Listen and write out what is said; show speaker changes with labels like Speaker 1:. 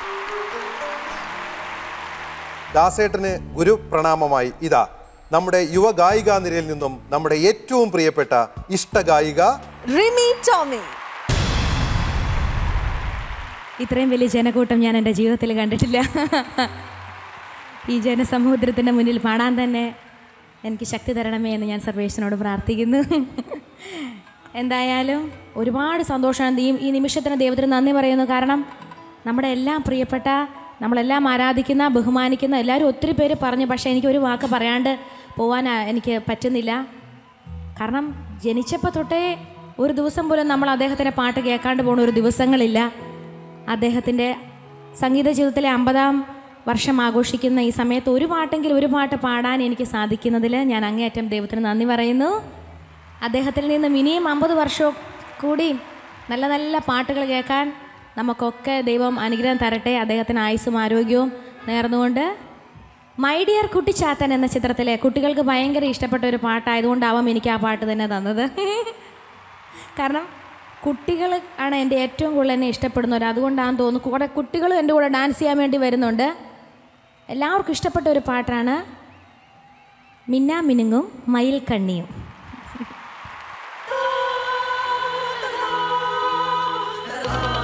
Speaker 1: ദാസേട്ടന് ഗുരു പ്രണാമമായി ഇതാ നമ്മുടെ യുവ ഗായികാ നിരയിൽ നിന്നും നമ്മുടെ ഏറ്റവും പ്രിയപ്പെട്ട ഇഷ്ട ഗായിക
Speaker 2: റിമി ടോമി
Speaker 3: ഇത്രയും വലിയ ജനക്കൂട്ടം ഞാൻ എൻ്റെ ജീവിതത്തിൽ കണ്ടിട്ടില്ല ഈ ജനസമുദ്രത്തിൻ്റെ മുന്നിൽ പാടാൻ തന്നെ എനിക്ക് ശക്തി തരണമേ എന്ന് ഞാൻ സർവേശ്വരനോട് പ്രാർത്ഥിക്കുന്നു എന്തായാലും ഒരുപാട് സന്തോഷമാണ് ഈ ഈ നിമിഷത്തിന് ദൈവത്തിന് നന്ദി പറയുന്നു കാരണം നമ്മുടെ എല്ലാം പ്രിയപ്പെട്ട നമ്മളെല്ലാം ആരാധിക്കുന്ന ബഹുമാനിക്കുന്ന എല്ലാവരും ഒത്തിരി പേര് പറഞ്ഞു പക്ഷേ എനിക്ക് ഒരു വാക്ക് പറയാണ്ട് പോകാൻ എനിക്ക് പറ്റുന്നില്ല കാരണം ജനിച്ചപ്പോൾ തൊട്ടേ ഒരു ദിവസം പോലും നമ്മൾ അദ്ദേഹത്തിൻ്റെ പാട്ട് കേൾക്കാണ്ട് പോകുന്ന ഒരു ദിവസങ്ങളില്ല അദ്ദേഹത്തിൻ്റെ സംഗീത ജീവിതത്തിലെ അമ്പതാം വർഷം ആഘോഷിക്കുന്ന ഈ സമയത്ത് ഒരു പാട്ടെങ്കിലും ഒരു പാട്ട് പാടാൻ എനിക്ക് സാധിക്കുന്നതിൽ ഞാൻ അങ്ങേയറ്റം ദൈവത്തിന് നന്ദി പറയുന്നു അദ്ദേഹത്തിൽ നിന്നും ഇനിയും അമ്പത് വർഷവും കൂടി നല്ല നല്ല പാട്ടുകൾ കേൾക്കാൻ നമുക്കൊക്കെ ദൈവം അനുഗ്രഹം തരട്ടെ അദ്ദേഹത്തിന് ആയുസ്സും ആരോഗ്യവും നേർന്നുകൊണ്ട് മൈ ഡിയർ കുട്ടിച്ചാത്തൻ എന്ന ചിത്രത്തിലെ കുട്ടികൾക്ക് ഭയങ്കര ഇഷ്ടപ്പെട്ട ഒരു പാട്ടായതുകൊണ്ടാവാം എനിക്ക് ആ പാട്ട് തന്നെ തന്നത് കാരണം കുട്ടികൾ ആണ് എൻ്റെ ഏറ്റവും കൂടുതൽ എന്നെ ഇഷ്ടപ്പെടുന്നവർ അതുകൊണ്ടാണെന്ന് തോന്നുന്നു കൂടെ കുട്ടികളും എൻ്റെ കൂടെ ഡാൻസ് ചെയ്യാൻ വേണ്ടി വരുന്നുണ്ട് എല്ലാവർക്കും ഇഷ്ടപ്പെട്ട ഒരു പാട്ടാണ് മിന്നാ മിനുങ്ങും മയിൽ കണ്ണിയും
Speaker 2: ആ